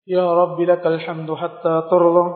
يا رب لك الحمد حتى ترضى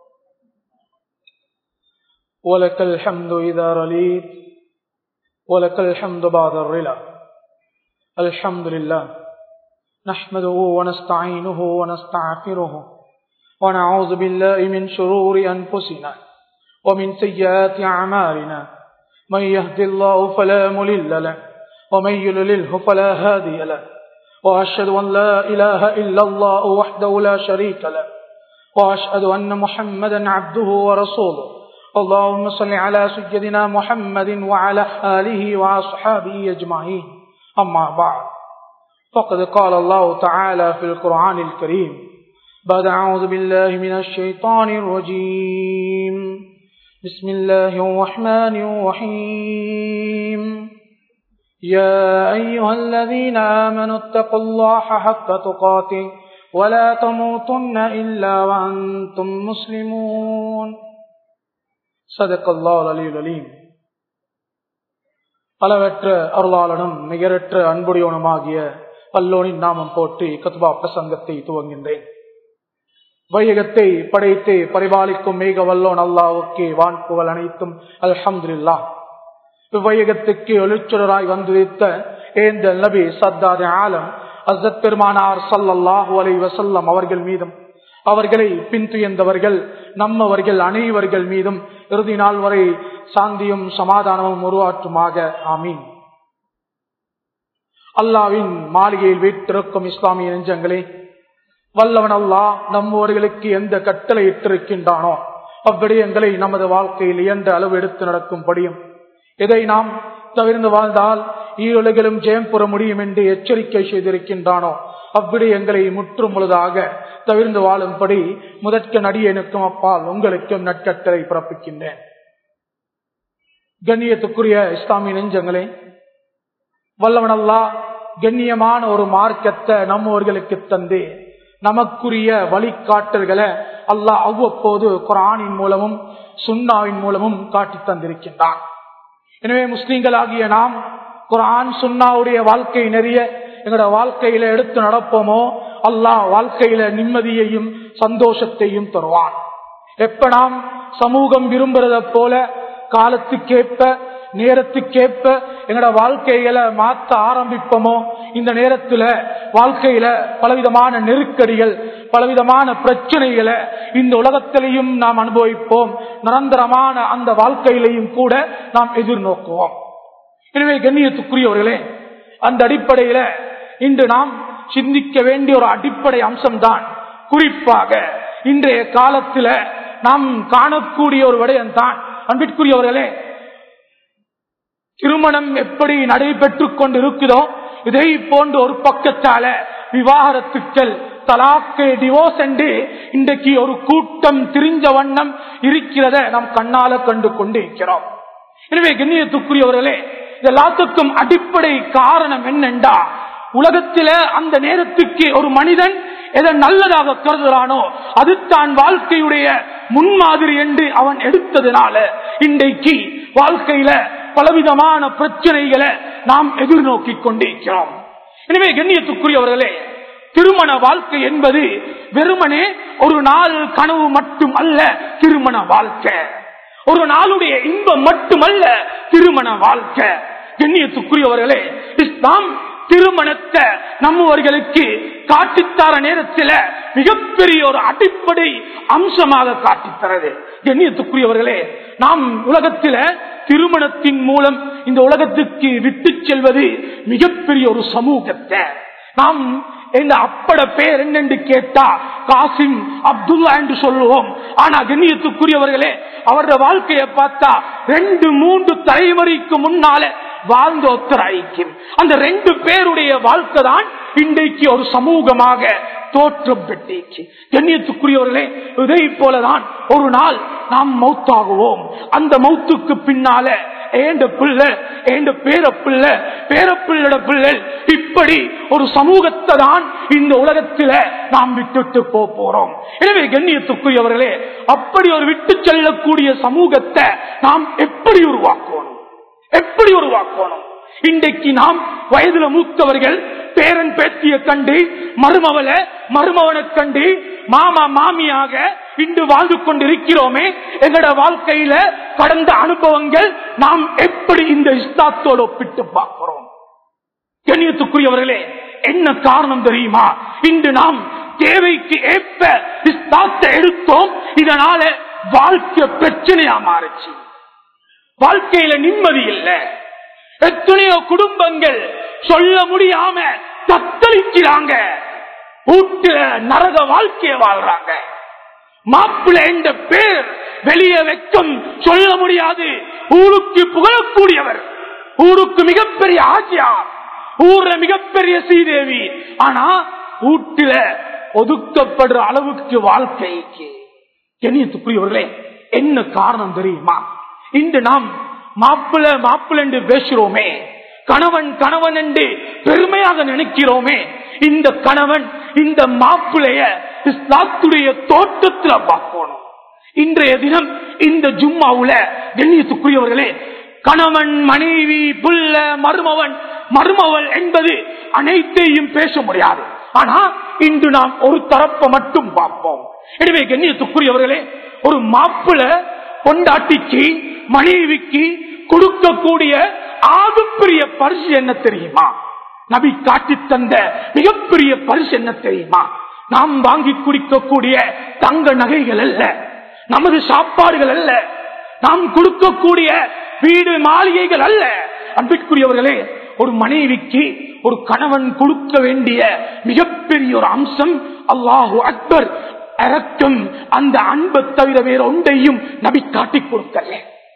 ولك الحمد إذا رليت ولك الحمد بعد الرلا الحمد لله نحمده ونستعينه ونستعفره ونعوذ بالله من شرور أنفسنا ومن سيئات أعمالنا من يهد الله فلا ملل له ومن يلله فلا هادي له وأشهد أن لا إله إلا الله وحده لا شريك له وأشهد أن محمدا عبده ورسوله اللهم صل على سيدنا محمد وعلى آله وأصحابه أجمعين أما بعد فقد قال الله تعالى في القرآن الكريم بعد أعوذ بالله من الشيطان الرجيم بسم الله الرحمن الرحيم يا أيها الذين آمنوا اتقوا الله حق تقاته ولا تموتن إلا وأنتم مسلمون صدق الله العلي العليم அளவற்ற அருளாளனும் நிகரற்ற அன்புடையவனுமாகிய அல்லோனின் நாமம் போற்றி கத்பா பிரசங்கத்தை துவங்கின்றேன் வையகத்தை படைத்து பரிபாலிக்கும் மேக வல்லோன் அல்லாவுக்கு வான்புகள் அனைத்தும் அல்ஹம்துல்லா இவ்வையகத்துக்கு எழுச்சுடராய் வந்துவித்த ஏந்த நபி சத்தாத ஆலம் அசத் பெருமானார் சல்லல்லாஹு அலை வசல்லம் அவர்கள் மீதும் அவர்களை பின்துயர்ந்தவர்கள் நம்மவர்கள் அனைவர்கள் மீதும் இறுதி நாள் வரை சாந்தியும் சமாதானமும் உருவாற்றுமாக ஆமீன் அல்லாவின் மாளிகையில் வீட்டிருக்கும் இஸ்லாமிய நெஞ்சங்களே வல்லவன் அல்லா நம்மவர்களுக்கு எந்த கட்டளை இட்டிருக்கின்றானோ அவ்விடயங்களை நமது வாழ்க்கையில் இயன்ற அளவு எடுத்து நடக்கும்படியும் இதை நாம் தவிர்ந்து வாழ்ந்தால் ஈருலகிலும் ஜெயம் பெற முடியும் என்று எச்சரிக்கை செய்திருக்கின்றானோ அவ்விடயங்களை முற்றும் முழுதாக தவிர்ந்து வாழும்படி முதற்க நடிகனுக்கும் அப்பால் உங்களுக்கும் நட்கட்டளை பிறப்பிக்கின்றேன் கண்ணியத்துக்குரிய இஸ்லாமிய நெஞ்சங்களே வல்லவனல்லா கண்ணியமான ஒரு மார்க்கத்தை நம்மவர்களுக்கு தந்து நமக்குரிய வழிகாட்டல்களை அல்லாஹ் அவ்வப்போது குரானின் மூலமும் சுண்ணாவின் மூலமும் காட்டி தந்திருக்கின்றான் எனவே முஸ்லீம்களாகிய நாம் குரான் சுண்ணாவுடைய வாழ்க்கை நிறைய எங்களோட வாழ்க்கையில எடுத்து நடப்போமோ அல்லாஹ் வாழ்க்கையில நிம்மதியையும் சந்தோஷத்தையும் தருவான் எப்ப நாம் சமூகம் விரும்புறத போல காலத்துக்கேற்ப நேரத்துக்கேற்ப எங்களோட வாழ்க்கைகளை மாற்ற ஆரம்பிப்போமோ இந்த நேரத்துல வாழ்க்கையில பலவிதமான நெருக்கடிகள் பலவிதமான பிரச்சனைகளை இந்த உலகத்திலையும் நாம் அனுபவிப்போம் நிரந்தரமான அந்த வாழ்க்கையிலையும் கூட நாம் எதிர்நோக்குவோம் எனவே கண்ணியத்துக்குரியவர்களே அந்த அடிப்படையில இன்று நாம் சிந்திக்க வேண்டிய ஒரு அடிப்படை அம்சம்தான் குறிப்பாக இன்றைய காலத்துல நாம் காணக்கூடிய ஒரு விடயம்தான் அன்பிற்குரியவர்களே திருமணம் எப்படி நடைபெற்றுக் கொண்டு இருக்குதோ இதை போன்று ஒரு பக்கத்தால விவாகரத்துக்கள் தலாக்கு டிவோர்ஸ் என்று இன்றைக்கு ஒரு கூட்டம் திரிஞ்ச வண்ணம் இருக்கிறத நாம் கண்ணால கண்டு கொண்டு இருக்கிறோம் எனவே கண்ணியத்துக்குரியவர்களே எல்லாத்துக்கும் அடிப்படை காரணம் என்னென்றா உலகத்தில அந்த நேரத்துக்கு ஒரு மனிதன் எதை நல்லதாக கருதுகிறானோ அது தான் வாழ்க்கையுடைய முன்மாதிரி என்று அவன் எடுத்ததுனால இன்றைக்கு வாழ்க்கையில பலவிதமான பிரச்சனைகளை நாம் எதிர்நோக்கி கொண்டிருக்கிறோம் எனவே கண்ணியத்துக்குரியவர்களே திருமண வாழ்க்கை என்பது வெறுமனே ஒரு நாள் கனவு மட்டும் அல்ல திருமண வாழ்க்கை ஒரு நாளுடைய இன்பம் மட்டுமல்ல திருமண வாழ்க்கை கண்ணியத்துக்குரியவர்களே இஸ்லாம் திருமணத்தை நம்மவர்களுக்கு காட்டித்தர நேரத்தில் மிகப்பெரிய ஒரு அடிப்படை அம்சமாக காட்டித்தரது கண்ணியத்துக்குரியவர்களே நாம் உலகத்தில திருமணத்தின் மூலம் இந்த உலகத்துக்கு விட்டு செல்வது மிகப்பெரிய ஒரு சமூகத்தை நாம் இந்த அப்பட பேர் என்னென்று கேட்டா காசிம் அப்துல்லா என்று சொல்லுவோம் ஆனா கண்ணியத்துக்குரியவர்களே அவருடைய வாழ்க்கையை பார்த்தா ரெண்டு மூன்று தலைமுறைக்கு முன்னால வாழ்ந்த ஒத்தர் ஐக்கியம் அந்த ரெண்டு பேருடைய வாழ்க்கை தான் இன்றைக்கு ஒரு சமூகமாக தோற்றம் பெற்றிச்சு கண்ணியத்துக்குரியவர்களே இதை போலதான் ஒரு நாள் நாம் மௌத்தாகுவோம் அந்த மௌத்துக்கு பின்னால ஏண்ட பிள்ளை ஏண்ட பேர பிள்ளை பேரப்பிள்ளோட பிள்ளை இப்படி ஒரு சமூகத்தை தான் இந்த உலகத்தில நாம் விட்டுட்டு போக போறோம் எனவே கண்ணியத்துக்குரியவர்களே அப்படி ஒரு விட்டு செல்லக்கூடிய சமூகத்தை நாம் எப்படி உருவாக்கணும் எப்படி உருவாக்கணும் இன்றைக்கு நாம் வயதுல மூத்தவர்கள் பேரன் பேத்திய கண்டு மருமவள மருமவனை கண்டு மாமா மாமியாக இன்று வாழ்ந்து கொண்டிருக்கிறோமே எங்களோட வாழ்க்கையில கடந்த அனுபவங்கள் நாம் எப்படி இந்த இஸ்லாத்தோடு ஒப்பிட்டு பார்க்கிறோம் கண்ணியத்துக்குரியவர்களே என்ன காரணம் தெரியுமா இன்று நாம் தேவைக்கு ஏற்ப இஸ்லாத்தை எடுத்தோம் இதனால வாழ்க்கை பிரச்சனையா மாறுச்சு வாழ்க்கையில நிம்மதி இல்ல எத்தனையோ குடும்பங்கள் சொல்ல முடியாம தத்தளிக்கிறாங்க வீட்டுல நரக வாழ்க்கைய வாழ்றாங்க மாப்பிள்ளை என்ற பேர் வெளியே வெக்கம் சொல்ல முடியாது ஊருக்கு புகழக்கூடியவர் ஊருக்கு மிகப்பெரிய ஆட்சியார் ஊர்ல மிகப்பெரிய ஸ்ரீதேவி ஆனா வீட்டுல ஒதுக்கப்படுற அளவுக்கு வாழ்க்கைக்கு கண்ணியத்துக்குரியவர்களே என்ன காரணம் தெரியுமா இன்று நாம் மாப்பிள்ள மாப்பிள்ள என்று பேசுறோமே கணவன் கணவன் என்று பெருமையாக நினைக்கிறோமே இந்த கணவன் இந்த மாப்பிளைய இஸ்லாத்துடைய தோட்டத்துல பார்க்கணும் இன்றைய தினம் இந்த ஜும்மாவுல கண்ணியத்துக்குரியவர்களே கணவன் மனைவி புள்ள மருமவன் மருமவள் என்பது அனைத்தையும் பேச முடியாது ஆனா இன்று நாம் ஒரு தரப்பை மட்டும் பார்ப்போம் எனவே கண்ணியத்துக்குரியவர்களே ஒரு மாப்பிள பொண்டாட்டிக்கு மனைவிக்கு கொடுக்கக்கூடிய ஆகப்பெரிய பரிசு என்ன தெரியுமா நபி காட்டி தந்த மிகப்பெரிய பரிசு என்ன தெரியுமா நாம் வாங்கி குடிக்கக்கூடிய தங்க நகைகள் அல்ல நமது சாப்பாடுகள் அல்ல நாம் கொடுக்கக்கூடிய வீடு மாளிகைகள் அல்ல அன்பிற்குரியவர்களே ஒரு மனைவிக்கு ஒரு கணவன் கொடுக்க வேண்டிய மிகப்பெரிய ஒரு அம்சம் அல்லாஹு அக்பர் இறக்கும் அந்த அன்பை தவிர வேற ஒன்றையும் நபி காட்டிக் கொடுக்கல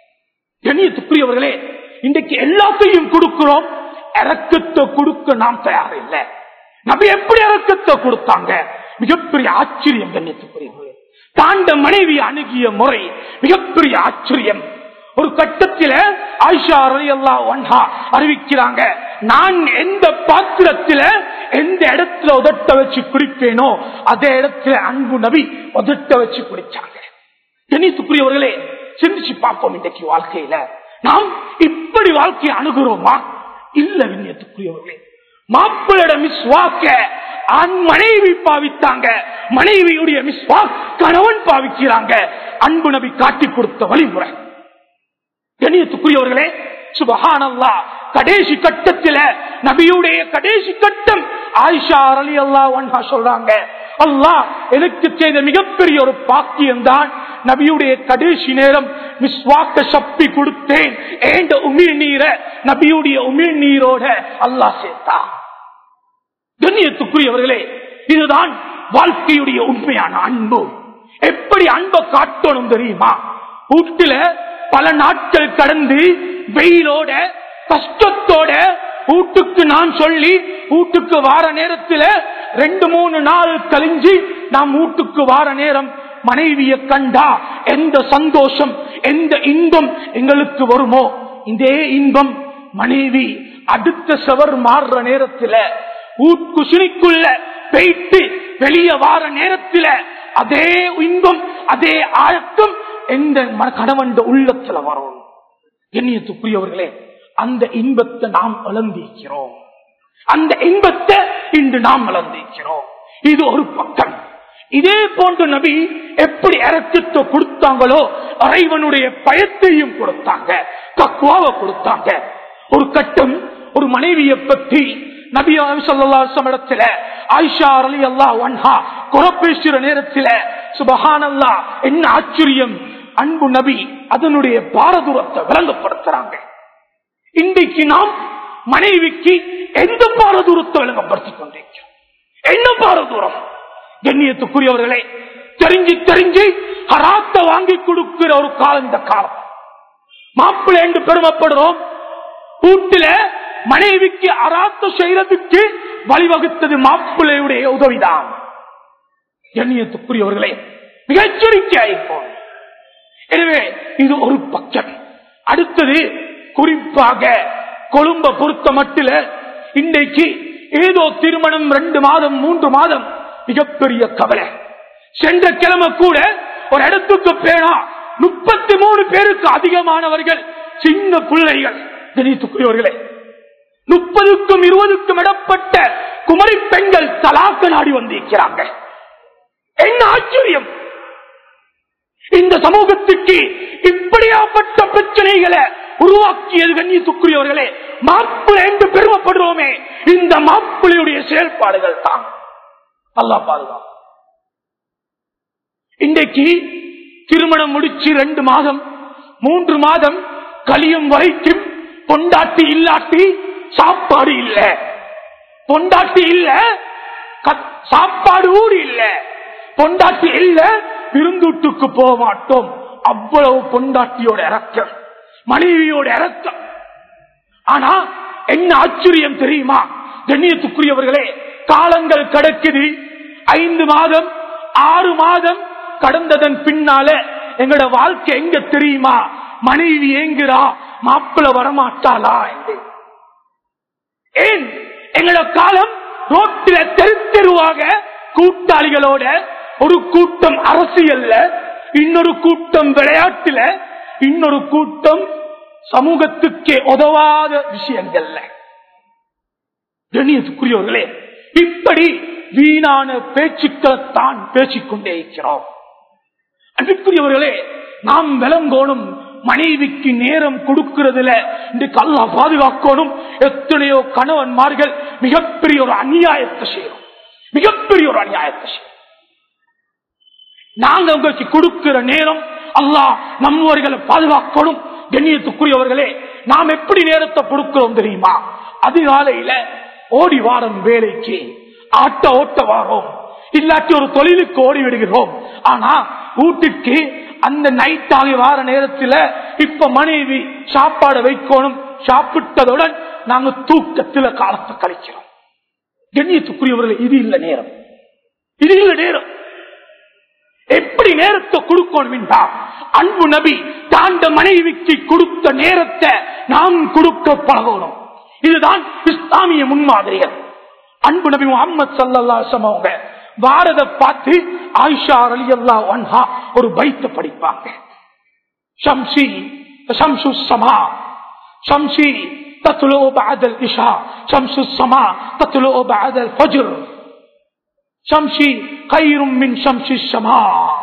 கண்ணியத்துக்குரியவர்களே இன்றைக்கு எல்லாத்தையும் கொடுக்கிறோம் இறக்கத்தை கொடுக்க நாம் தயார் இல்லை நபி எப்படி இறக்கத்தை கொடுத்தாங்க மிகப்பெரிய ஆச்சரியம் கண்ணியத்துக்குரியவர்களே தாண்ட மனைவி அணுகிய முறை மிகப்பெரிய ஆச்சரியம் ஒரு கட்டத்தில ஆயிஷா ரலியல்லா ஒன்ஹா அறிவிக்கிறாங்க நான் எந்த பாத்திரத்தில எந்த இடத்துல உதட்ட வச்சு குடிப்பேனோ அதே இடத்துல அன்பு நபி உதட்ட வச்சு குடிச்சாங்க கணித்துக்குரியவர்களே சிந்திச்சு பார்ப்போம் இன்றைக்கு வாழ்க்கையில நாம் இப்படி வாழ்க்கையை அணுகிறோமா இல்ல விண்ணியத்துக்குரியவர்களே மாப்பிளோட மிஸ்வாக்க ஆண் மனைவி பாவித்தாங்க மனைவியுடைய மிஸ்வாக் கணவன் பாவிக்கிறாங்க அன்பு நபி காட்டி கொடுத்த வழிமுறை கணியத்துக்குரியவர்களே சுபஹானல்லா கடைசி கட்டத்தில நபியுடைய கடைசி கட்டம் ஆயிஷா அலி அல்லா ஒன்ஹா சொல்றாங்க அல்லாஹ் எனக்கு செய்த மிகப்பெரிய ஒரு பாக்கியம் தான் நபியுடைய கடைசி நேரம் மிஸ்வாக்க சப்பி கொடுத்தேன் ஏண்ட உமிழ் நீரை நபியுடைய உமிழ் நீரோட அல்லாஹ் சேர்த்தா கண்ணியத்துக்குரியவர்களே இதுதான் வாழ்க்கையுடைய உண்மையான அன்பு எப்படி அன்பை காட்டணும் தெரியுமா வீட்டுல பல நாட்கள் கடந்து வெயிலோட கஷ்டத்தோட வீட்டுக்கு நான் சொல்லி வீட்டுக்கு வார நேரத்துல ரெண்டு மூணு நாள் கழிஞ்சு நாம் வீட்டுக்கு வார நேரம் மனைவிய கண்டா எந்த சந்தோஷம் எந்த இன்பம் எங்களுக்கு வருமோ இதே இன்பம் மனைவி அடுத்த செவர் மாறுற நேரத்துல ஊட்குசினிக்குள்ள போயிட்டு வெளியே வார நேரத்துல அதே இன்பம் அதே ஆழக்கம் எந்த கணவன் உள்ளத்துல வரும் எண்ணியத்துக்குரியவர்களே அந்த இன்பத்தை நாம் இழந்திருக்கிறோம் அந்த இன்பத்தை இன்று நாம் இழந்திருக்கிறோம் இது ஒரு பக்கம் இதே போன்ற நபி எப்படி இறக்கத்தை கொடுத்தாங்களோ இறைவனுடைய பயத்தையும் கொடுத்தாங்க தக்குவாவை கொடுத்தாங்க ஒரு கட்டம் ஒரு மனைவியை பற்றி நபி சொல்லாசம் இடத்துல ஆயிஷா அலி அல்லா ஒன்ஹா குறப்பேசுற நேரத்துல சுபஹானல்லா என்ன ஆச்சரியம் அன்பு நபி அதனுடைய பாரதூரத்தை விளங்கப்படுத்துறாங்க இன்றைக்கு நாம் மனைவிக்கு எந்த பாரதூரத்தை விளங்கப்படுத்திக் கொண்டிருக்கிறோம் என்ன பாரதூரம் கண்ணியத்துக்குரியவர்களே தெரிஞ்சு தெரிஞ்சு ஹராத்த வாங்கி கொடுக்கிற ஒரு காலம் இந்த காலம் மாப்பிள்ளை என்று பெருமைப்படுறோம் வீட்டுல மனைவிக்கு அராத்த செய்யறதுக்கு வழிவகுத்தது மாப்பிள்ளையுடைய உதவிதான் கண்ணியத்துக்குரியவர்களே மிக எச்சரிக்கையாயிருப்போம் எனவே இது ஒரு பக்கம் அடுத்தது குறிப்பாக கொழும்ப பொறுத்த மட்டில இன்றைக்கு ஏதோ திருமணம் ரெண்டு மாதம் மூன்று மாதம் மிகப்பெரிய கவலை சென்ற கிழமை கூட ஒரு இடத்துக்கு பேனா முப்பத்தி மூணு பேருக்கு அதிகமானவர்கள் சின்ன பிள்ளைகள் கணித்துக்குரியவர்களே முப்பதுக்கும் இருபதுக்கும் இடப்பட்ட குமரி பெண்கள் தலாக்கு நாடி வந்திருக்கிறாங்க என்ன ஆச்சரியம் இந்த சமூகத்துக்கு இப்படியாப்பட்ட பிரச்சனைகளை உருவாக்கியது கண்ணியத்துக்குரியவர்களே மாப்பிள்ளை என்று பெருமைப்படுறோமே இந்த மாப்பிள்ளையுடைய செயல்பாடுகள் தான் அல்லா பாதுகாப்பு இன்றைக்கு திருமணம் முடிச்சு ரெண்டு மாதம் மூன்று மாதம் கலியும் வரைக்கும் பொண்டாட்டி இல்லாட்டி சாப்பாடு இல்ல பொண்டாட்டி இல்ல க- சாப்பாடு ஊடு இல்ல பொண்டாட்டி இல்ல விருந்தூட்டுக்கு போக மாட்டோம் அவ்வளவு பொண்டாட்டியோட இறக்கம் மனைவியோட இறக்கம் ஆனா என்ன ஆச்சரியம் தெரியுமா கண்ணியத்துக்குரியவர்களே காலங்கள் கடக்குது ஐந்து மாதம் ஆறு மாதம் கடந்ததன் பின்னால எங்களோட வாழ்க்கை எங்க தெரியுமா மனைவி ஏங்குறா மாப்பிள்ள வரமாட்டாளா என்று ஏன் எங்களோட காலம் ரோட்டில தெரு தெருவாக கூட்டாளிகளோட ஒரு கூட்டம் அரசியல்ல இன்னொரு கூட்டம் விளையாட்டுல இன்னொரு கூட்டம் சமூகத்துக்கே உதவாத விஷயங்கள்ல கண்ணியத்துக்குரியவர்களே இப்படி வீணான பேச்சுக்களைத்தான் பேசிக்கொண்டே இருக்கிறோம் அன்புக்குரியவர்களே நாம் விளங்கோணும் மனைவிக்கு நேரம் கொடுக்கிறதுல இன்றைக்கு அல்லா பாதுகாக்கணும் எத்தனையோ கணவன்மார்கள் மிகப்பெரிய ஒரு அநியாயத்தை செய்யறோம் மிகப்பெரிய ஒரு அநியாயத்தை செய்யறோம் நாங்க உங்களுக்கு கொடுக்கிற நேரம் அல்லாஹ் நம்மவர்களை பாதுகாக்கணும் கண்ணியத்துக்குரியவர்களே நாம் எப்படி நேரத்தை கொடுக்கிறோம் தெரியுமா அதிகாலையில ஓடி வாரம் வேலைக்கு ஆட்ட ஓட்ட வாரோம் இல்லாட்டி ஒரு தொழிலுக்கு ஓடி விடுகிறோம் ஆனா வீட்டுக்கு அந்த நைட் ஆகி வார நேரத்துல இப்ப மனைவி சாப்பாடு வைக்கணும் சாப்பிட்டதுடன் நாங்க தூக்கத்துல காலத்தை கழிக்கிறோம் கண்ணியத்துக்குரியவர்கள் இது இல்ல நேரம் இது இல்ல நேரம் எப்படி நேரத்தை கொடுக்கணும் என்றா அன்பு நபி தாண்ட மனைவிக்கு கொடுத்த நேரத்தை நாம் கொடுக்க பழகணும் இதுதான் இஸ்லாமிய முன்மாதிரிகள் அன்பு நபி முகமது சல்லாசம் அவங்க பாரத பார்த்து ஆயிஷா அலி அல்லா ஒன்ஹா ஒரு பைத்த படிப்பாங்க ஷம்சி ஷம்சு சமா ஷம்சி தத்துலோ بعد العشاء شمس السماء تطلع بعد الفجر ஷம்ஷி கயிறும் மின் ஷம்ஷி ஷமா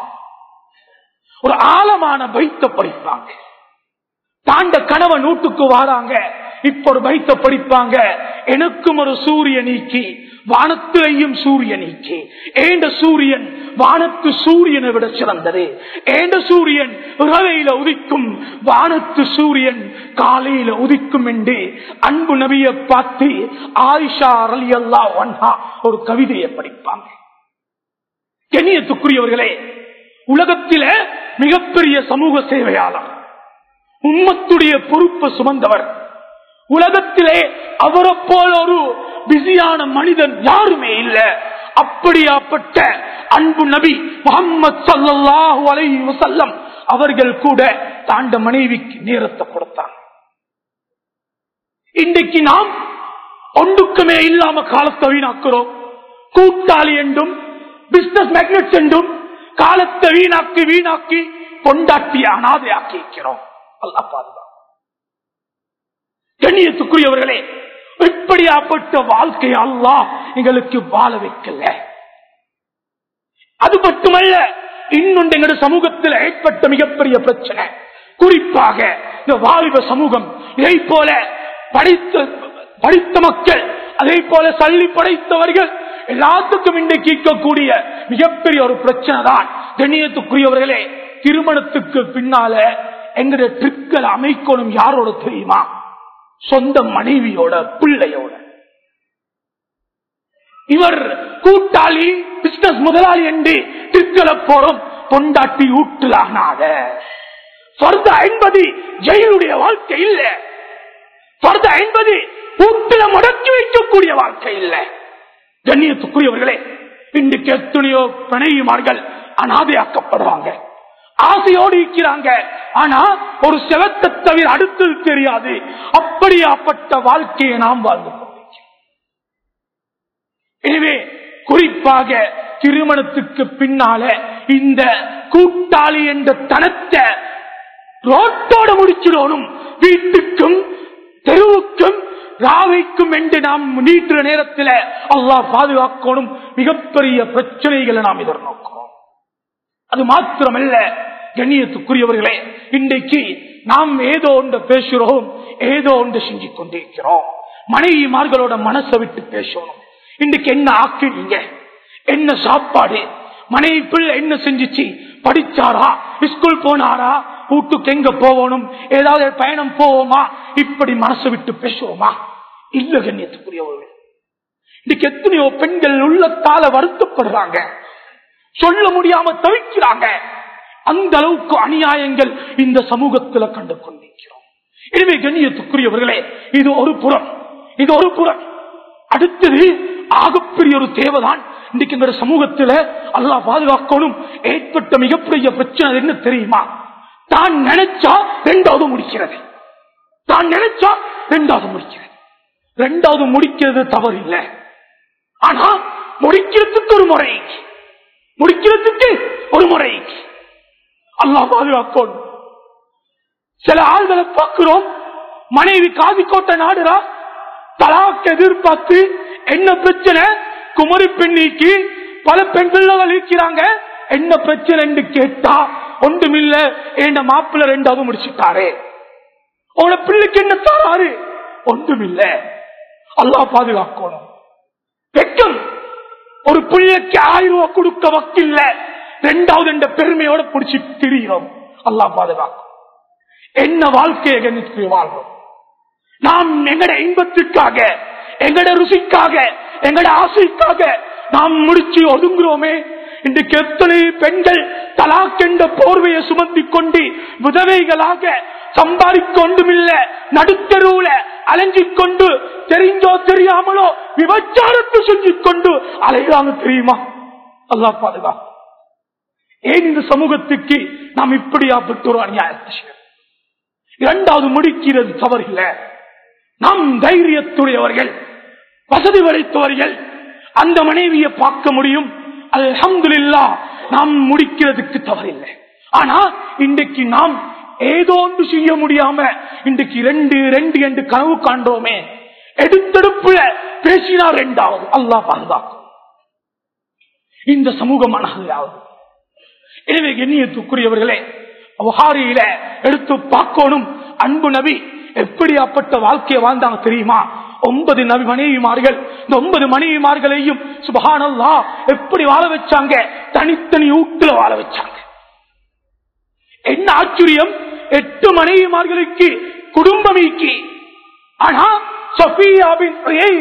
ஒரு ஆழமான பைத்த படிப்பாங்க தாண்ட கணவன் வீட்டுக்கு வாராங்க இப்ப ஒரு பைத்த படிப்பாங்க எனக்கும் ஒரு சூரிய நீக்கி வானத்திலையும் சூரிய நீக்கி ஏண்ட சூரியன் வானத்து சூரியனை விட சிறந்தது ஏண்ட சூரியன் இரவையில உதிக்கும் வானத்து சூரியன் காலையில உதிக்கும் என்று அன்பு நபியை பார்த்து ஆயிஷா அலி அல்லா ஒன்ஹா ஒரு கவிதையை படிப்பாங்க கண்ணியத்துக்குரியவர்களே உலகத்தில மிகப்பெரிய சமூக சேவையாளர் உம்மத்துடைய பொறுப்பை சுமந்தவர் உலகத்திலே அவரை போல ஒரு பிஸியான மனிதன் யாருமே இல்ல அப்படியாப்பட்ட அன்பு நபி முகமது சல்லாஹூ அலைஹி வஸல்லம் அவர்கள் கூட தாண்ட மனைவிக்கு நேரத்தை கொடுத்தாங்க இன்றைக்கு நாம் ஒன்றுக்குமே இல்லாம காலத்தை வீணாக்குறோம் கூட்டாளி என்றும் பிசினஸ் மேக்னெட்ஸ் என்றும் காலத்தை வீணாக்கி வீணாக்கி கொண்டாட்டி அனாதையாக்கி இருக்கிறோம் அல்லா பாதுகா கண்ணியத்துக்குரியவர்களே இப்படியாப்பட்ட வாழ்க்கை அல்லாஹ் எங்களுக்கு வாழ வைக்கல அது மட்டுமல்ல இன்னொன்று எங்களுடைய சமூகத்தில் ஏற்பட்ட மிகப்பெரிய பிரச்சனை குறிப்பாக இந்த வாலிப சமூகம் இதை போல படித்த படித்த மக்கள் அதே போல சல்லி படைத்தவர்கள் எல்லாத்துக்கும் இன்றைக்கு இருக்கக்கூடிய மிகப்பெரிய ஒரு பிரச்சனை தான் கண்ணியத்துக்குரியவர்களே திருமணத்துக்கு பின்னால எங்களுடைய ட்ரிப்களை அமைக்கணும் யாரோட தெரியுமா சொந்த மனைவியோட பிள்ளையோட இவர் கூட்டாளி பிசினஸ் முதலாளி என்று ட்ரிப்களை போறோம் பொண்டாட்டி ஊட்டலானாத சொர்த ஐம்பது ஜெயிலுடைய வாழ்க்கை இல்ல சொர்த ஐம்பது ஊட்டில முடக்கி வைக்கக்கூடிய வாழ்க்கை இல்ல கண்ணியத்துக்குரியவர்களே இன்றைக்கு எத்தனையோ பிணையுமார்கள் அனாதையாக்கப்படுறாங்க ஆசையோடு இருக்கிறாங்க ஆனா ஒரு செவத்தை தவிர அடுத்தது தெரியாது அப்படியாப்பட்ட வாழ்க்கையை நாம் வாழ்ந்து கொண்டிருக்கிறோம் எனவே குறிப்பாக திருமணத்துக்கு பின்னால இந்த கூட்டாளி என்ற தனத்தை ரோட்டோட முடிச்சிடணும் வீட்டுக்கும் தெருவுக்கும் ராவைக்கும் என்று நாம் நீட்டுற நேரத்தில் அல்லாஹ் பாதுகாக்கணும் மிகப்பெரிய பிரச்சனைகளை நாம் எதிர்நோக்கிறோம் அது மாத்திரமல்ல கண்ணியத்துக்குரியவர்களே இன்றைக்கு நாம் ஏதோ ஒன்று பேசுகிறோம் ஏதோ ஒன்று செஞ்சு கொண்டிருக்கிறோம் மனைவிமார்களோட மனசை விட்டு பேசணும் இன்றைக்கு என்ன ஆக்கினீங்க என்ன சாப்பாடு மனைவி பிள்ளை என்ன செஞ்சுச்சு படிச்சாரா ஸ்கூல் போனாரா வீட்டுக்கு எங்க போகணும் ஏதாவது பயணம் போவோமா இப்படி மனசை விட்டு பேசுவோமா இல்ல கண்ணியத்துக்குரியவர்கள் இன்னைக்கு எத்தனையோ பெண்கள் உள்ளத்தால வருத்தப்படுறாங்க சொல்ல முடியாம தவிக்கிறாங்க அந்த அளவுக்கு அநியாயங்கள் இந்த சமூகத்தில் கண்டு கொண்டிருக்கிறோம் எனவே கண்ணியத்துக்குரியவர்களே இது ஒரு புறம் இது ஒரு புறம் அடுத்தது ஆகப்பெரிய ஒரு தேவைதான் இன்னைக்கு இந்த சமூகத்தில் அல்லாஹ் பாதுகாக்கணும் ஏற்பட்ட மிகப்பெரிய பிரச்சனை என்ன தெரியுமா தான் நினைச்சா ரெண்டாவது முடிக்கிறது தான் நினைச்சா ரெண்டாவது முடிக்கிறது ரெண்டாவது முடிக்கிறது தவறு இல்லை ஆனா முடிக்கிறதுக்கு ஒரு முறை முடிக்கிறதுக்கு ஒரு முறை அல்லாஹ் பாதுகாக்கணும் சில ஆள்களை பார்க்கிறோம் மனைவி காதிக்கோட்டை நாடுறா தலாக்கு எதிர்பார்த்து என்ன பிரச்சனை குமரி பெண்ணிக்கு பல பெண் பிள்ளைகள் இருக்கிறாங்க என்ன பிரச்சனை என்று கேட்டா ஒன்றுமில்ல என் மாப்பிள்ள ரெண்டாவது முடிச்சுட்டாரு உன பிள்ளைக்கு என்ன தாராரு ஒன்றுமில்ல அல்லா பாதுகாக்கணும் வெக்கம் ஒரு பிள்ளைக்கு ஆயிரம் ரூபாய் கொடுக்க வக்கில்ல ரெண்டாவது என்ற பெருமையோட பிடிச்சி திரிகிறோம் அல்லா பாதுகாக்கும் என்ன வாழ்க்கையை கணித்து வாழ்வோம் நாம் எங்கட இன்பத்துக்காக எங்கட ருசிக்காக எங்கட ஆசைக்காக நாம் முடிச்சு ஒதுங்குறோமே இன்றைக்கு எத்தனை பெண்கள் தலாக் என்ற போர்வையை சுமத்தி கொண்டு விதவைகளாக சம்பாதிக்கொண்டுமில்ல நடுத்தருவுல அலைஞ்சிக் கொண்டு தெரிஞ்சோ தெரியாமலோ விபச்சாரத்தை செஞ்சு கொண்டு அலைகிறாங்க தெரியுமா அல்லா பாதுகா ஏன் இந்த சமூகத்துக்கு நாம் இப்படியாப்பட்ட ஒரு அநியாயத்தை செய்யறோம் இரண்டாவது முடிக்கிறது தவறில்லை நாம் தைரியத்துடையவர்கள் வசதி படைத்தவர்கள் அந்த மனைவியை பார்க்க முடியும் அல்ஹம்துலில்லா நாம் முடிக்கிறதுக்கு தவறில்லை ஆனா இன்றைக்கு நாம் ஏதோ ஒன்று செய்ய முடியாம இன்றைக்கு ரெண்டு ரெண்டு என்று கனவு காண்றோமே எடுத்தெடுப்புல பேசினா ரெண்டாவது அல்லாஹ் பாதுகாக்கும் இந்த சமூகமானது எனவே எண்ணியத்துக்குரியவர்களே புகாரியில எடுத்து பார்க்கணும் அன்பு நபி எப்படியாப்பட்ட வாழ்க்கையை வாழ்ந்தாங்க தெரியுமா ஒன்பது நபி மனைவிமார்கள் இந்த ஒன்பது மனைவிமார்களையும் சுபகானல்லா எப்படி வாழ வச்சாங்க தனித்தனி ஊட்டுல வாழ வச்சாங்க என்ன ஆச்சரியம் எட்டு மனைவிமார்களுக்கு குடும்பம் ஈக்கி ஆனா சஃபியாவின்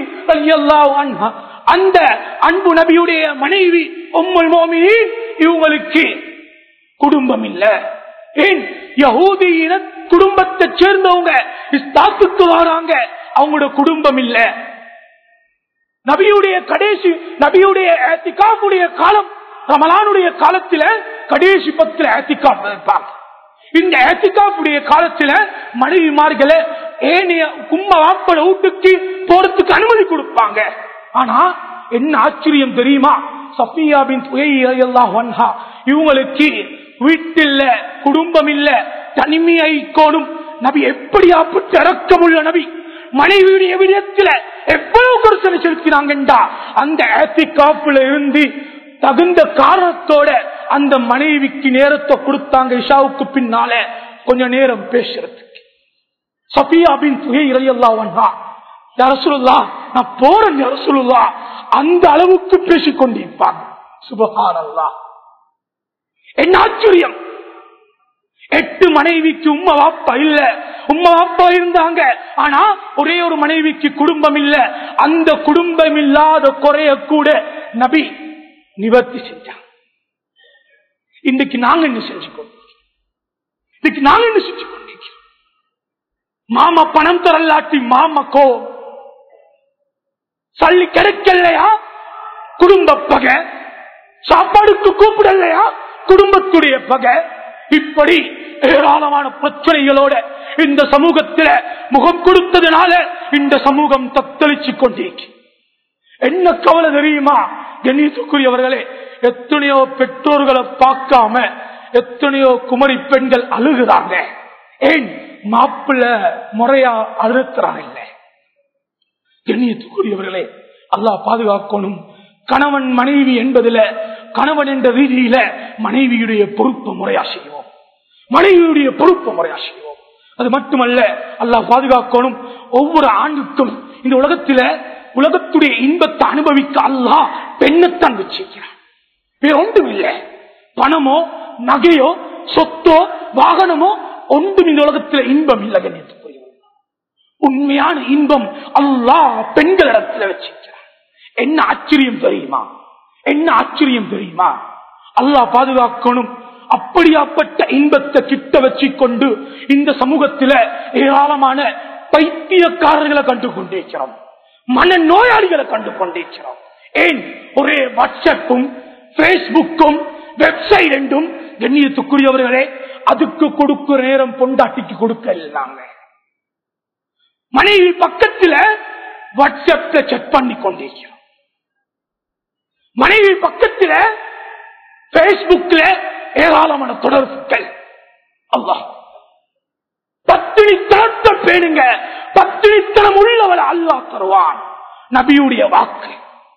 அந்த அன்பு நபியுடைய மனைவி உம்முல் மோமினின் இவங்களுக்கு குடும்பம் இல்ல ஏன் யகூதியின குடும்பத்தை சேர்ந்தவங்க இஸ்தாத்துக்கு வராங்க அவங்களோட குடும்பம் இல்ல நபியுடைய கடைசி நபியுடைய ஏத்திகாப்புடைய காலம் ரமலானுடைய காலத்துல கடைசி பத்துல ஏத்திகாப் இருப்பாங்க இந்த ஏத்திகாப்புடைய காலத்துல மனைவிமார்களை ஏனைய கும்ப வாப்பட வீட்டுக்கு போறதுக்கு அனுமதி கொடுப்பாங்க ஆனா என்ன ஆச்சரியம் தெரியுமா சஃபியாபின் இவங்களுக்கு வீட்டில் குடும்பம் இல்ல தனிமையாயிக்கோணும் நபி எப்படியாப்பட்டு இறக்கமுள்ள நபி மனைவியுடைய விடயத்தில் எவ்வளவு கருத்தனை செலுத்தினாங்கண்டா அந்த காப்புல இருந்து தகுந்த காரணத்தோட அந்த மனைவிக்கு நேரத்தை கொடுத்தாங்க இஷாவுக்கு பின்னால கொஞ்ச நேரம் பேசுறதுக்கு சபியா பின் துகை இறையல்லா அரசுல்லா நான் போறேன் அரசுல்லா அந்த அளவுக்கு பேசிக் கொண்டிருப்பாங்க சுபகாரல்லா என்ன ஆச்சரியம் எட்டு மனைவிக்கு உம்மா வாப்பா இல்ல உம்மா வாப்பா இருந்தாங்க ஆனா ஒரே ஒரு மனைவிக்கு குடும்பம் இல்ல அந்த குடும்பம் இல்லாத குறைய கூட நபி நிவர்த்தி செஞ்சாங்க இன்றைக்கு நாங்க என்ன செஞ்சு கொண்டிருக்கோம் இன்னைக்கு நாங்க என்ன செஞ்சு கொண்டிருக்கிறோம் மாமா பணம் தரலாட்டி மாமக்கோ சல்லி கிடைக்கலையா குடும்ப பகை சாப்பாடுக்கு கூப்பிடலையா குடும்பத்துடைய பகை இப்படி ஏராளமான பிரச்சனைகளோட இந்த சமூகத்தில முகம் கொடுத்ததுனால இந்த சமூகம் தத்தளிச்சு கொண்டிருக்கு என்ன கவலை தெரியுமா கணேசுக்குரியவர்களே எத்தனையோ பெற்றோர்களை பார்க்காம எத்தனையோ குமரி பெண்கள் அழுகுறாங்க ஏன் மாப்பிள்ள முறையா அழுத்துறாங்க இல்லை கண்ணியத்துக்குரியவர்களே அல்லாஹ் பாதுகாக்கணும் கணவன் மனைவி என்பதில கணவன் என்ற ரீதியில மனைவியுடைய பொறுப்பு முறையா செய்வோம் மனைவியுடைய பொறுப்பு முறையா செய்வோம் அது மட்டுமல்ல அல்லாஹ் பாதுகாக்கணும் ஒவ்வொரு ஆண்டுக்கும் இந்த உலகத்தில உலகத்துடைய இன்பத்தை அனுபவிக்க அல்லாஹ் பெண்ணைத்தான் வச்சிருக்கிறான் வேற ஒன்றும் இல்லை பணமோ நகையோ சொத்தோ வாகனமோ ஒன்றும் இந்த உலகத்தில் இன்பம் இல்லை கண்ணியத்துக்குரியவர்கள் உண்மையான இன்பம் அல்லாஹ் பெண்களிடத்துல வச்சிருக்கிறார் என்ன ஆச்சரியம் தெரியுமா என்ன ஆச்சரியம் தெரியுமா அல்லாஹ் பாதுகாக்கணும் அப்படியாப்பட்ட இன்பத்தை கிட்ட வச்சு கொண்டு இந்த சமூகத்தில ஏராளமான பைத்தியக்காரர்களை கண்டு கொண்டிருக்கிறோம் மன நோயாளிகளை கண்டு கொண்டிருக்கிறோம் ஏன் ஒரே வாட்ஸ்அப்பும் பேஸ்புக்கும் வெப்சைட் என்றும் கண்ணியத்துக்குரியவர்களே அதுக்கு கொடுக்கிற நேரம் பொண்டாட்டிக்கு கொடுக்க இல்லாங்க மனைவி பக்கத்துல வாட்ஸ்அப்ல செக் பண்ணி கொண்டிருக்கிறோம் மனைவி பக்கத்துல பேஸ்புக்ல ஏராளமான தொடர்புகள் அல்லாஹ் பத்தினித்தனத்தை பேணுங்க பத்தினித்தனம் உள்ளவளை அல்லாஹ் தருவான் நபியுடைய வாக்கு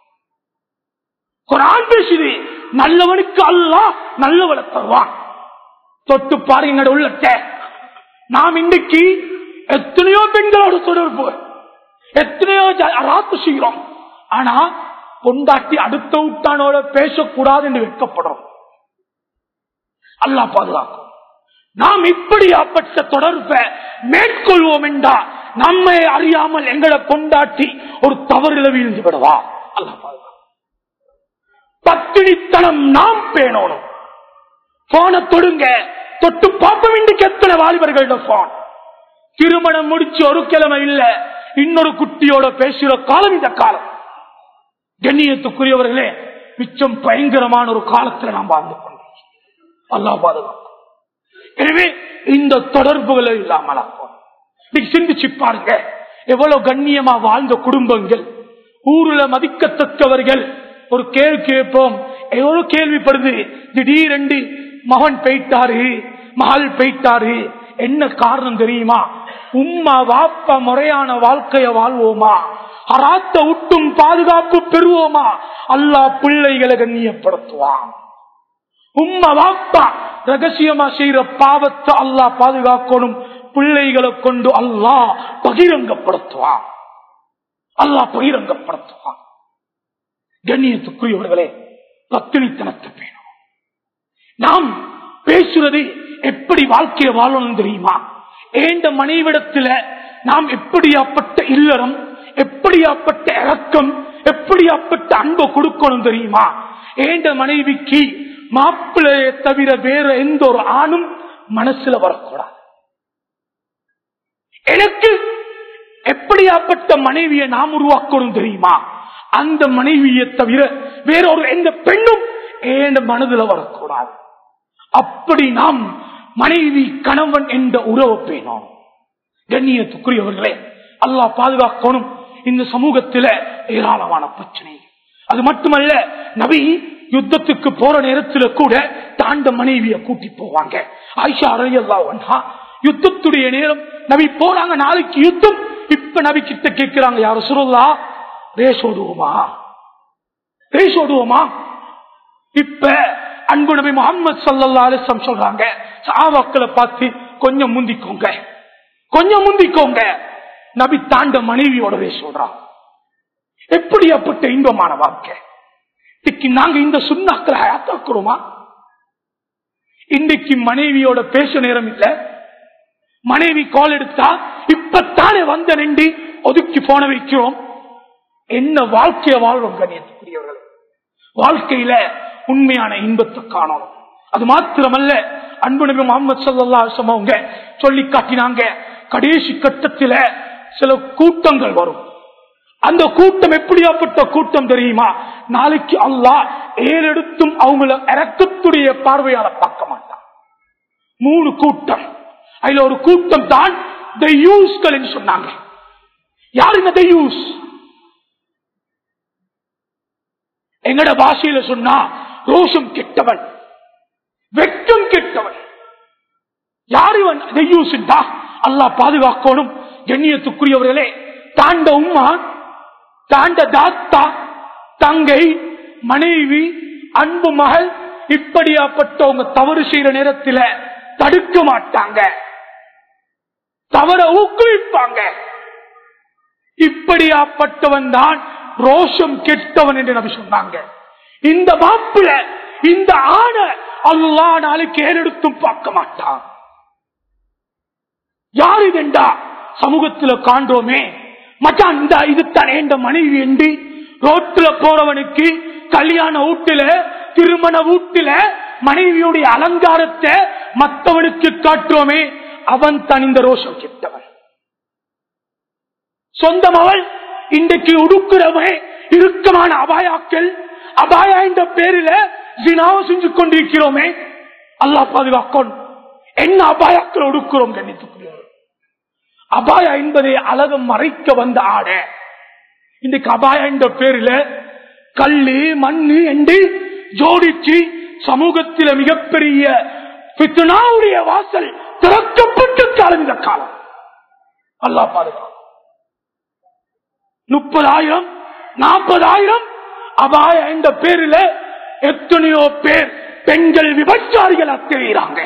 குரான் பேசுது நல்லவனுக்கு அல்லாஹ் நல்லவளை தருவான் தொட்டு பாருங்க உள்ளத்தை நாம் இன்றைக்கு எத்தனையோ பெண்களோட தொடர்பு எத்தனையோ ராத்து செய்கிறோம் ஆனா பொண்டாட்டி அடுத்த விட்டானோட பேசக்கூடாது என்று வைக்கப்படுறோம் அல்லா பாதுகாக்கும் நாம் இப்படியாப்பட்ட தொடர்பை மேற்கொள்வோம் என்றா நம்மை அறியாமல் எங்களை கொண்டாட்டி ஒரு தவறுல வீழ்ந்து விடுவா அல்லா பாதுகாக்கும் பத்தினித்தனம் நாம் பேணணும் போன தொடுங்க தொட்டு பார்ப்போம் இன்றைக்கு எத்தனை வாலிபர்களோட போன் திருமணம் முடிச்சு ஒரு கிழமை இல்ல இன்னொரு குட்டியோட பேசுற காலம் இந்த காலம் கண்ணியத்துக்குரியவர்களே மிச்சம் பயங்கரமான ஒரு காலத்துல நாம் வாழ்ந்து கொண்டோம் அல்லா பாதுகாக்கும் எனவே இந்த தொடர்புகளை இல்லாமல் நீங்க சிந்திச்சு பாருங்க எவ்வளவு கண்ணியமா வாழ்ந்த குடும்பங்கள் ஊருல மதிக்கத்தக்கவர்கள் ஒரு கேள்வி கேட்போம் எவ்வளவு கேள்விப்படுது திடீரென்று மகன் போயிட்டாரு மகள் போயிட்டாரு என்ன காரணம் தெரியுமா உம்மா வாப்பா முறையான வாழ்க்கைய வாழ்வோமா அராத்த விட்டும் பாதுகாப்பு பெறுவோமா அல்லா பிள்ளைகளை கண்ணியப்படுத்துவான் உம்மா வாப்பா ரகசியமா செய்யற பாவத்தை அல்லா பாதுகாக்கணும் பிள்ளைகளை கொண்டு அல்லா பகிரங்கப்படுத்துவான் அல்லா பகிரங்கப்படுத்துவான் கண்ணியத்துக்குரியவர்களே பத்தினித்தனத்தை பேணும் நாம் பேசுறது எப்படி வாழ்க்கையை வாழணும் தெரியுமா ஏண்ட மனைவிடத்துல நாம் எப்படியாப்பட்ட இல்லறம் எப்படியாப்பட்ட இறக்கம் எப்படியாப்பட்ட அன்பை கொடுக்கணும் தெரியுமா ஏண்ட மனைவிக்கு மாப்பிள்ளைய தவிர வேற எந்த ஒரு ஆணும் மனசுல வரக்கூடாது எனக்கு எப்படியாப்பட்ட மனைவியை நாம் உருவாக்கணும் தெரியுமா அந்த மனைவியை தவிர வேற ஒரு எந்த பெண்ணும் ஏண்ட மனதுல வரக்கூடாது அப்படி நாம் மனைவி கணவன் என்ற உறவு பேணோம் கண்ணியத்துக்குரியவர்களே அல்லாஹ் பாதுகாக்கணும் இந்த சமூகத்தில ஏராளமான பிரச்சனை அது மட்டுமல்ல நபி யுத்தத்துக்கு போற நேரத்துல கூட தாண்ட மனைவிய கூட்டி போவாங்க ஆயிஷா அறையல்லா ஒன்றா யுத்தத்துடைய நேரம் நபி போறாங்க நாளைக்கு யுத்தம் இப்ப நபி கிட்ட கேட்கிறாங்க யார சுருல்லா ரேஸ் ஓடுவோமா ரேஸ் ஓடுவோமா இப்ப அன்பு நபி முகமது சல்லா அலிசம் சொல்றாங்க சாவாக்களை பார்த்து கொஞ்சம் முந்திக்கோங்க கொஞ்சம் முந்திக்கோங்க நபி தாண்ட மனைவியோடவே சொல்றான் எப்படியாப்பட்ட இன்பமான வாழ்க்கை இன்னைக்கு நாங்க இந்த சுண்ணாக்களை ஹயாத்தாக்குறோமா இன்னைக்கு மனைவியோட பேச நேரம் இல்ல மனைவி கால் எடுத்தா இப்பத்தானே வந்த நின்று ஒதுக்கி போன வைக்கிறோம் என்ன வாழ்க்கைய வாழ்றோம் கண்ணியத்துக்குரியவர்கள் வாழ்க்கையில உண்மையான இன்பத்தை காணணும் அது மாத்திரமல்ல அன்பு நபி முகமது சல்லா அவங்க சொல்லி காட்டினாங்க கடைசி கட்டத்தில சில கூட்டங்கள் வரும் அந்த கூட்டம் எப்படியாப்பட்ட கூட்டம் தெரியுமா நாளைக்கு அல்லாஹ் ஏறெடுத்தும் அவங்கள இறக்கத்துடைய பார்வையால பார்க்க மாட்டான் மூணு கூட்டம் அதுல ஒரு கூட்டம் தான் சொன்னாங்க யார் இந்த யூஸ் எங்கட பாஷையில சொன்னா ரோஷம் கெட்டவன் வெட்கம் கெட்டவன் யார் இவன் தெய்யூசிட்டா அல்லா பாதுகாக்கணும் கண்ணியத்துக்குரியவர்களே தாண்ட உம்மா தாண்ட தாத்தா தங்கை மனைவி அன்பு மகள் இப்படியாப்பட்டவங்க தவறு செய்யற நேரத்தில் தடுக்க மாட்டாங்க தவற ஊக்குவிப்பாங்க இப்படியாப்பட்டவன் தான் ரோஷம் கெட்டவன் என்று நபி சொன்னாங்க இந்த மாப்பிள இந்த ஆண அல்லா நாளைக்கு ஏறெடுத்தும் பார்க்க மாட்டான் யார் இதெண்டா சமூகத்துல காண்றோமே மச்சான் இந்த இதுதான் என்ற மனைவி என்று ரோட்டுல போறவனுக்கு கல்யாண வீட்டுல திருமண வீட்டுல மனைவியுடைய அலங்காரத்தை மற்றவனுக்கு காட்டுறோமே அவன் தான் இந்த ரோஷம் கெட்டவன் சொந்தம் அவள் இன்றைக்கு உடுக்கிறவன் இறுக்கமான அபாயாக்கள் அபாயா என்ற பேரில ஜினாவை செஞ்சு கொண்டிருக்கிறோமே அல்லா பாதுகாக்கணும் என்ன அபாயாக்கள் ஒடுக்கிறோம் கண்ணித்துக்குரியவர் அபாயா என்பதை அழகம் மறைக்க வந்த ஆட இன்றைக்கு அபாயா என்ற பேரில கல்லு மண்ணு என்று ஜோடிச்சு சமூகத்தில மிகப்பெரிய பித்னாவுடைய வாசல் திறக்கப்பட்ட காலம் இந்த காலம் அல்லா பாதுகாக்கும் முப்பதாயிரம் நாற்பதாயிரம் அபாய என்ற பேரில எத்தனையோ பேர் பெண்கள் விபச்சாரிகள் தெரிகிறாங்க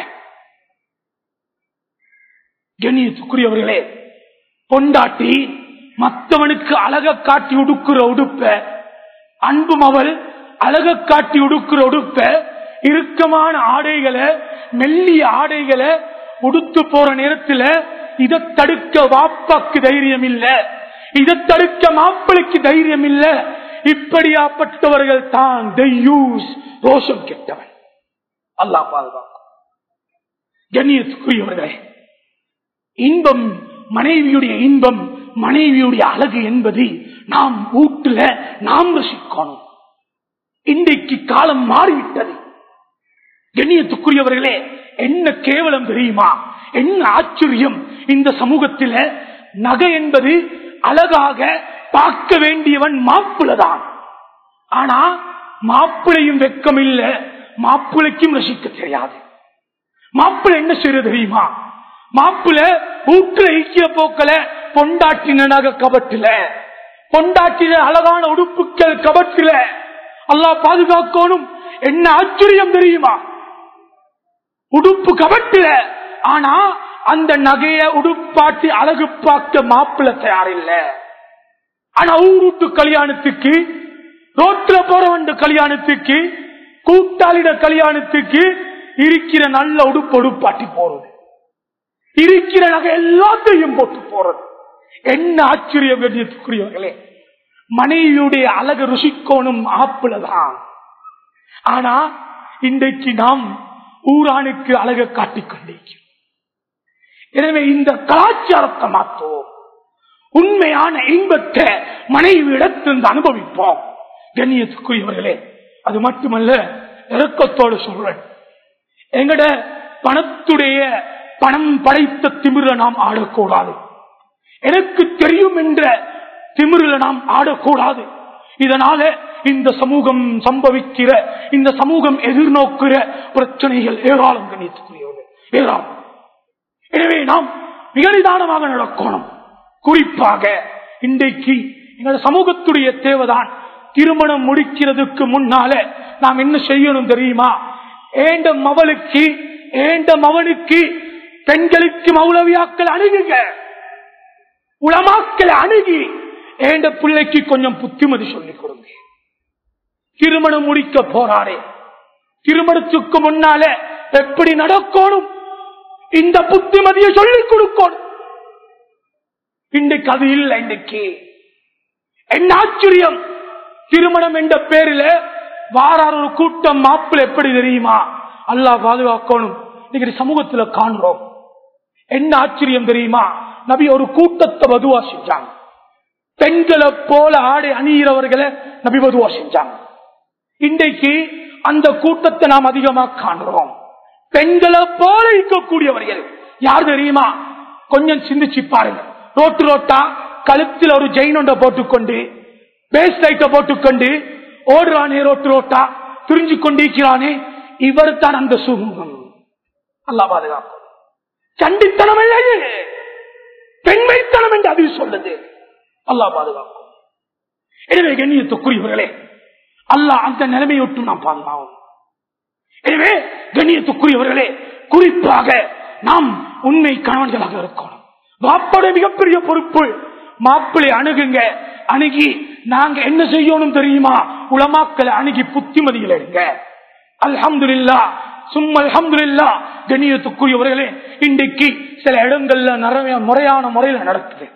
கண்ணியத்துக்குரியவர்களே பொண்டாட்டி மற்றவனுக்கு அழக காட்டி உடுக்குற உடுப்ப அன்பும் அவள் அழக காட்டி உடுக்குற உடுப்ப இறுக்கமான ஆடைகளை மெல்லிய ஆடைகளை உடுத்து போற நேரத்தில் இதை தடுக்க வாப்பாக்கு தைரியம் இல்ல இதை தடுக்க மாப்பிளைக்கு தைரியம் இல்ல இப்படியாப்பட்டவர்கள் தான் ரோஷம் கெட்டவன் அல்லா பாதுகாக்கும் கண்ணியத்துக்குரியவர்களே இன்பம் மனைவியுடைய இன்பம் மனைவியுடைய அழகு என்பது நாம் வீட்டுல நாம் ரசிக்கணும் இன்றைக்கு காலம் மாறிவிட்டது கண்ணியத்துக்குரியவர்களே என்ன கேவலம் தெரியுமா என்ன ஆச்சரியம் இந்த சமூகத்தில நகை என்பது அழகாக பார்க்க வேண்டியவன் மாப்பிளதான் ஆனா மாப்பிளையும் வெக்கம் இல்ல மாப்பிளைக்கும் ரசிக்க தெரியாது மாப்பிள்ளை என்ன செய்ய தெரியுமா மாப்பிள்ள ஊட்டுல ஈக்கிய போக்கல பொண்டாட்டினாக கபட்டில பொண்டாட்டின அழகான உடுப்புக்கள் கபட்டில அல்லா பாதுகாக்கணும் என்ன ஆச்சரியம் தெரியுமா உடுப்பு கபட்டில ஆனா அந்த நகைய உடுப்பாட்டி அழகு பார்க்க மாப்பிள்ள தயாரில்ல ஆனா ஊருட்டு கல்யாணத்துக்கு ரோட்ல போறவன் கல்யாணத்துக்கு கூட்டாளிட கல்யாணத்துக்கு இருக்கிற நல்ல உடுப்பு உடுப்பாட்டி போறது இருக்கிற நகை எல்லாத்தையும் போட்டு போறது என்ன ஆச்சரியம் கண்ணியத்துக்குரியவர்களே மனைவியுடைய அழகு ருசிக்கோணும் ஆப்பிளதான் ஆனா இன்றைக்கு நாம் ஊரானுக்கு அழக காட்டிக் கொண்டிருக்கிறோம் எனவே இந்த கலாச்சாரத்தை மாற்றுவோம் உண்மையான இன்பத்தை மனைவி இடத்திலிருந்து அனுபவிப்போம் கண்ணியத்துக்குரியவர்களே அது மட்டுமல்ல இறக்கத்தோடு சொல்றேன் எங்கட பணத்துடைய பணம் படைத்த திமிர நாம் ஆடக்கூடாது எனக்கு தெரியும் என்ற திமிரில நாம் ஆடக்கூடாது இதனால இந்த சமூகம் சம்பவிக்கிற இந்த சமூகம் எதிர்நோக்கிற பிரச்சனைகள் ஏராளம் கணித்துக்குரியவர்கள் ஏராளம் எனவே நாம் மிக நிதானமாக நடக்கணும் குறிப்பாக இன்றைக்கு எங்கள் சமூகத்துடைய தேவைதான் திருமணம் முடிக்கிறதுக்கு முன்னால நாம் என்ன செய்யணும் தெரியுமா ஏண்ட மவளுக்கு ஏண்ட மவனுக்கு பெண்களுக்கு மௌலவியாக்கள் அணுகுங்க உளமாக்களை அணுகி ஏண்ட பிள்ளைக்கு கொஞ்சம் புத்திமதி சொல்லிக் கொடுங்க திருமணம் முடிக்க போறாரே திருமணத்துக்கு முன்னால எப்படி நடக்கணும் இந்த புத்திமதியை சொல்லிக் கொடுக்கணும் இன்றைக்கு அது இல்லை இன்றைக்கு என்ன ஆச்சரியம் திருமணம் என்ற பேரில் வாரார் ஒரு கூட்டம் மாப்பிள்ள எப்படி தெரியுமா அல்லாஹ் பாதுகாக்கணும் இன்னைக்கு சமூகத்துல காண்றோம் என்ன ஆச்சரியம் தெரியுமா நபி ஒரு கூட்டத்தை வதுவா செஞ்சாங்க பெண்களை போல ஆடை அணிகிறவர்களை நபி வதுவா செஞ்சாங்க இன்றைக்கு அந்த கூட்டத்தை நாம் அதிகமா காண்றோம் பெண்களை போல இருக்கக்கூடியவர்கள் யார் தெரியுமா கொஞ்சம் சிந்திச்சு பாருங்க ரோட்டு ரோட்டா கழுத்தில் ஒரு ஜெயின் ஒன்றை போட்டுக்கொண்டு பேஸ் லைட்டை போட்டுக்கொண்டு ஓடுறானே ரோட்டு ரோட்டா துரிஞ்சு கொண்டிருக்கிறானே இவர் தான் அந்த சுமூகம் அல்லா பாதுகாக்கும் சண்டித்தனம் இல்லையே பெண்மைத்தனம் என்று அது சொல்லுது அல்லா பாதுகாக்கும் எனவே கண்ணியத்துக்குரியவர்களே அல்லாஹ் அந்த நிலைமையொட்டும் நாம் பாதுகாவும் எனவே கண்ணியத்துக்குரியவர்களே குறிப்பாக நாம் உண்மை கணவன்களாக இருக்கணும் வாப்போட மிகப்பெரிய பொறுப்பு மாப்பிளை அணுகுங்க அணுகி நாங்க என்ன செய்யணும் தெரியுமா உலமாக்களை அணுகி புத்திமதிகள் எடுங்க அல்ஹம்துலில்லா சும்மா அல்ஹம்துலில்லா கண்ணியத்துக்குரியவர்களே இன்றைக்கு சில இடங்கள்ல நிறைய முறையான முறையில நடக்குது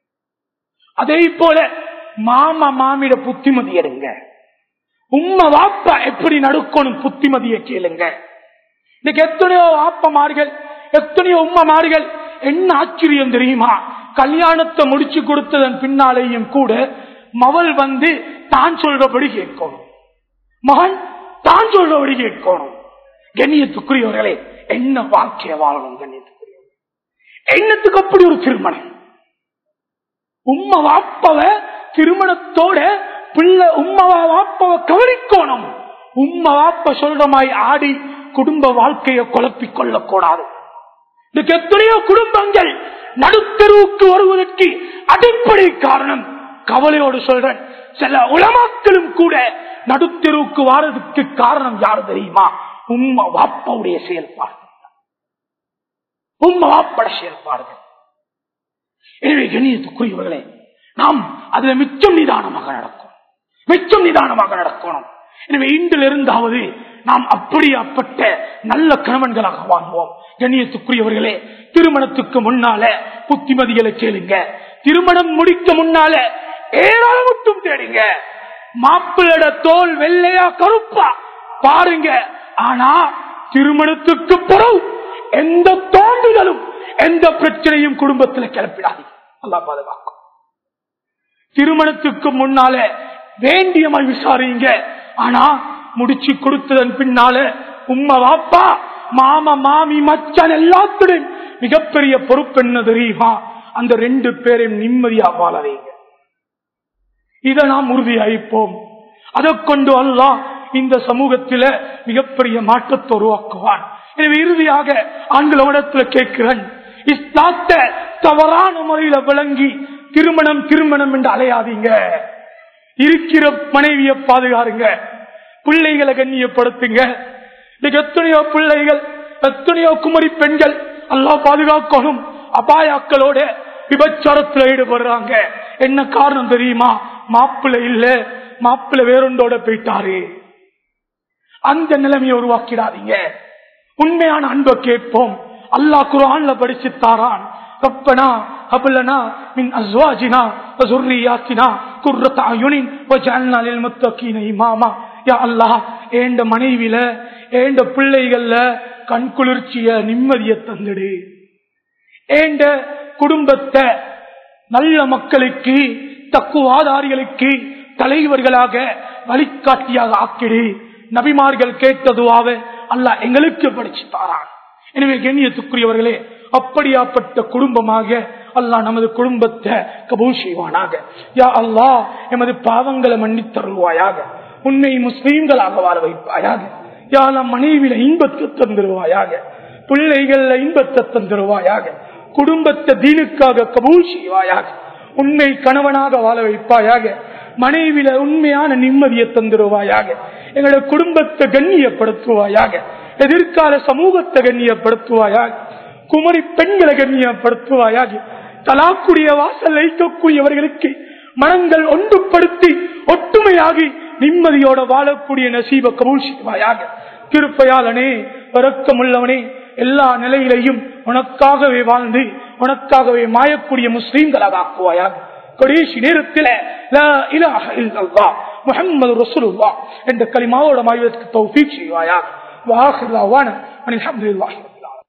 அதே போல மாமா மாமிட புத்திமதி எடுங்க உம்மை வாப்பா எப்படி நடுக்கணும் புத்திமதியை கேளுங்க இன்னைக்கு எத்தனையோ வாப்பமார்கள் எத்தனையோ உம்மமார்கள் என்ன ஆச்சரியம் தெரியுமா கல்யாணத்தை முடிச்சு கொடுத்ததன் பின்னாலேயும் கூட மவள் வந்து தான் சொல்றபடி கேட்கணும் மகன் தான் சொல்றபடி கேட்கணும் கண்ணியத்துக்குரியவர்களே என்ன வாழ்க்கைய வாழணும் கண்ணியத்துக்குரியவர்கள் என்னத்துக்கு அப்படி ஒரு திருமணம் உம்ம வாப்பவ திருமணத்தோட பிள்ளை உம்மவா வாப்பவ கவனிக்கணும் உம்ம வாப்ப சொல்ற மாதிரி ஆடி குடும்ப வாழ்க்கையை குழப்பிக் கொள்ளக்கூடாது இதுக்கு எத்தனையோ குடும்பங்கள் நடுத்தருவுக்கு வருவதற்கு அடிப்படை காரணம் கவலையோடு சொல்றேன் சில உலமாக்களும் கூட நடுத்தருவுக்கு வாரதுக்கு காரணம் யாரு தெரியுமா உம்ம வாப்பாவுடைய செயல்பாடு உம்ம வாப்பட செயல்பாடுகள் எனவே கண்ணியத்துக்குரியவர்களே நாம் அதுல மிச்சம் நிதானமாக நடக்கும் மிச்சம் நிதானமாக நடக்கணும் எனவே இன்றிலிருந்தாவது நாம் அப்படியாப்பட்ட நல்ல கணவன்களாக வாழ்வோம் கண்ணியத்துக்குரியவர்களே திருமணத்துக்கு முன்னால புத்திமதிகளை கேளுங்க திருமணம் முடிக்க முன்னால ஏராளமட்டும் தேடுங்க மாப்பிள்ளட தோல் வெள்ளையா கருப்பா பாருங்க ஆனா திருமணத்துக்கு பிறகு எந்த தோண்டுதலும் எந்த பிரச்சனையும் குடும்பத்தில் கிளப்பிடாது அல்லா பாதுகாக்கும் திருமணத்துக்கு முன்னால வேண்டிய மாதிரி விசாரிங்க ஆனா முடிச்சு கொடுத்ததன் பின்னால உம்மா வாப்பா மாமா மாமி மச்சான் எல்லாத்துடன் மிகப்பெரிய பொறுப்பு என்ன தெரியுமா அந்த ரெண்டு பேரையும் நிம்மதியா வாழ வைங்க இதை நாம் உறுதியாயிப்போம் அதை கொண்டு அல்லாஹ் இந்த சமூகத்தில மிகப்பெரிய மாற்றத்தை உருவாக்குவான் எனவே இறுதியாக ஆண்களோடத்துல கேட்கிறேன் இஸ்லாத்த தவறான முறையில விளங்கி திருமணம் திருமணம் என்று அலையாதீங்க இருக்கிற மனைவியை பாதுகாருங்க பிள்ளைகளை கண்ணியப்படுத்துங்க இன்னைக்கு எத்தனையோ பிள்ளைகள் எத்தனையோ குமரி பெண்கள் எல்லாம் பாதுகாக்கணும் அபாயாக்களோட விபச்சாரத்தில் ஈடுபடுறாங்க என்ன காரணம் தெரியுமா மாப்பிள்ளை இல்ல மாப்பிள்ளை வேறொண்டோட போயிட்டாரு அந்த நிலைமையை உருவாக்கிடாதீங்க உண்மையான அன்பை கேட்போம் அல்லாஹ் குரான்ல படிச்சு தாரான் ரப்பனா ஹபலனா மின் அஸ்வாஜினா வஸுர்ரியாத்தினா குர்ரத அயுனின் வஜஅல்னா லில் முத்தகீன இமாமா யா அல்லாஹ் ஏண்ட மனைவில ஏண்ட பிள்ளைகள்ல கண் குளிர்ச்சிய நிம்மதிய தந்துடு ஏண்ட குடும்பத்தை நல்ல மக்களுக்கு தக்குவாதாரிகளுக்கு தலைவர்களாக வழிகாட்டியாக ஆக்கிடு நபிமார்கள் கேட்டதுவாக அல்லாஹ் எங்களுக்கு படிச்சு தாரான் எனவே கண்ணியத்துக்குரியவர்களே அப்படியாப்பட்ட குடும்பமாக அல்லாஹ் நமது குடும்பத்தை கபூல் செய்வானாக யா அல்லாஹ் எமது பாவங்களை மன்னித் தருவாயாக உன்னை முஸ்லீம்களாக வாழ வைப்பாயாக யா நம் மனைவியில இன்பத்தை தந்துருவாயாக பிள்ளைகள்ல இன்பத்தை தந்துருவாயாக குடும்பத்தை தீனுக்காக கபூல் செய்வாயாக உண்மை கணவனாக வாழ வைப்பாயாக மனைவில உண்மையான நிம்மதியை தந்துருவாயாக எங்களோட குடும்பத்தை கண்ணியப்படுத்துவாயாக எதிர்கால சமூகத்தை கண்ணியப்படுத்துவாயாக குமரி பெண்களை கண்ணியப்படுத்துவாயாக தலாக்குடைய வாசல் வைக்கக்கூடியவர்களுக்கு மனங்கள் ஒன்றுபடுத்தி ஒற்றுமையாகி நிம்மதியோட வாழக்கூடிய நசீப கபூல் செய்வாயாக திருப்பையாளனே வரக்கமுள்ளவனே எல்லா நிலையிலையும் உனக்காகவே வாழ்ந்து உனக்காகவே மாயக்கூடிய முஸ்லீம்களாக ஆக்குவாயாக கடைசி நேரத்தில் முகமது ரசூலுல்லா என்ற களிமாவோட மாய்வதற்கு தௌஃபீக் செய்வாயாக வாஹிர் அல்ஹம்துலில்லாஹ்